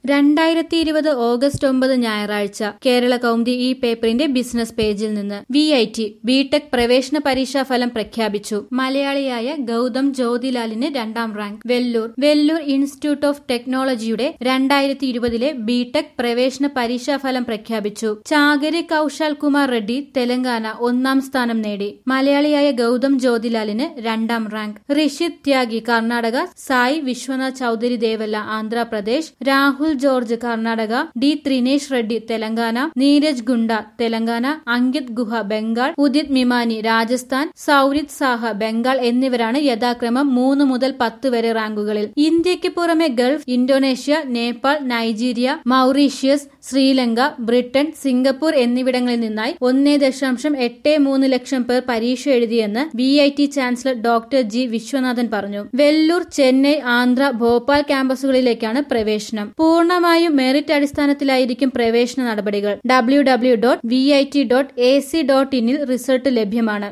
രണ്ടായിരത്തി ഇരുപത് ഓഗസ്റ്റ് ഒമ്പത് ഞായറാഴ്ച കേരള കൗമുദി ഈ പേപ്പറിന്റെ ബിസിനസ് പേജിൽ നിന്ന് വി ഐ ടി ബിടെക് പ്രവേശന പരീക്ഷാ ഫലം പ്രഖ്യാപിച്ചു മലയാളിയായ ഗൗതം ജ്യോതിലാലിന് രണ്ടാം rank Vellore Vellore institute of ടെക്നോളജിയുടെ രണ്ടായിരത്തി ഇരുപതിലെ ബിടെക് പ്രവേശന പരീക്ഷാ ഫലം പ്രഖ്യാപിച്ചു ചാകരി കൌശാൽ കുമാർ റെഡ്ഡി തെലങ്കാന ഒന്നാം സ്ഥാനം നേടി മലയാളിയായ ഗൗതം ജ്യോതിലാലിന് രണ്ടാം റാങ്ക് ഋഷിത് ത്യാഗി കർണാടക സായി വിശ്വനാഥ് ചൌധരി ദേവല്ല ആന്ധ്രാപ്രദേശ് രാഹുൽ ജോർജ് കർണാടക ഡി ത്രിനേഷ് റെഡ്ഡി തെലങ്കാന നീരജ് ഗുണ്ട തെലങ്കാന അങ്കിത് ഗുഹ ബംഗാൾ ഉദിത് മിമാനി രാജസ്ഥാൻ സൌരിത് സാഹ ബംഗാൾ എന്നിവരാണ് യഥാക്രമം മൂന്ന് മുതൽ പത്ത് വരെ റാങ്കുകളിൽ ഇന്ത്യക്ക് പുറമെ Gulf Indonesia Nepal Nigeria Mauritius Sri Lanka Britain Singapore എന്നിവിടങ്ങളിൽ നിന്നായി ഒന്നേ ദശാംശം എട്ട് മൂന്ന് ലക്ഷം പേർ പരീക്ഷ എഴുതിയെന്ന് V I T chancellor doctor G Viswanathan പറഞ്ഞു വെല്ലൂർ ചെന്നൈ ആന്ധ്ര ഭോപ്പാൽ ക്യാമ്പസുകളിലേക്കാണ് പ്രവേശനം പൂർണ്ണമായും മെറിറ്റ് അടിസ്ഥാനത്തിലായിരിക്കും പ്രവേശന നടപടികൾ W W dot V I T dot A C dot ഇന്നിൽ റിസൾട്ട് ലഭ്യമാണ്